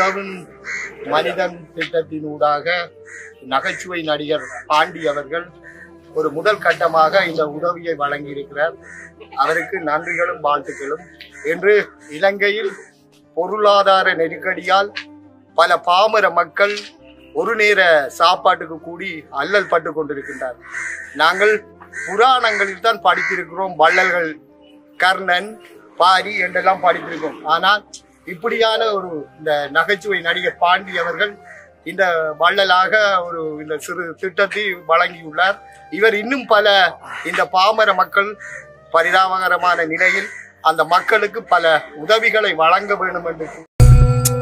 கனவின் மனிதன் திட்டத்தினூடாக நகைச்சுவை நடிகர் பாண்டி அவர்கள் ஒரு முதல் கட்டமாக இந்த உதவியை வழங்கியிருக்கிறார் அவருக்கு நன்றிகளும் வாழ்த்துக்களும் என்று இலங்கையில் பொருளாதார நெருக்கடியால் பல பாமர மக்கள் ஒரு நேர சாப்பாட்டுக்கு கூடி அல்லல் பட்டு கொண்டிருக்கின்றார் நாங்கள் புராணங்களில் தான் படித்திருக்கிறோம் வள்ளல்கள் கர்ணன் பாரி என்றெல்லாம் படித்திருக்கோம் ஆனால் இப்படியான ஒரு இந்த நகைச்சுவை நடிகர் பாண்டி அவர்கள் இந்த வள்ளலாக ஒரு இந்த சிறு திட்டத்தை வழங்கியுள்ளார் இவர் இன்னும் பல இந்த பாமர மக்கள் பரிதாபகரமான நிலையில் அந்த மக்களுக்கு பல உதவிகளை வழங்க வேண்டும் என்று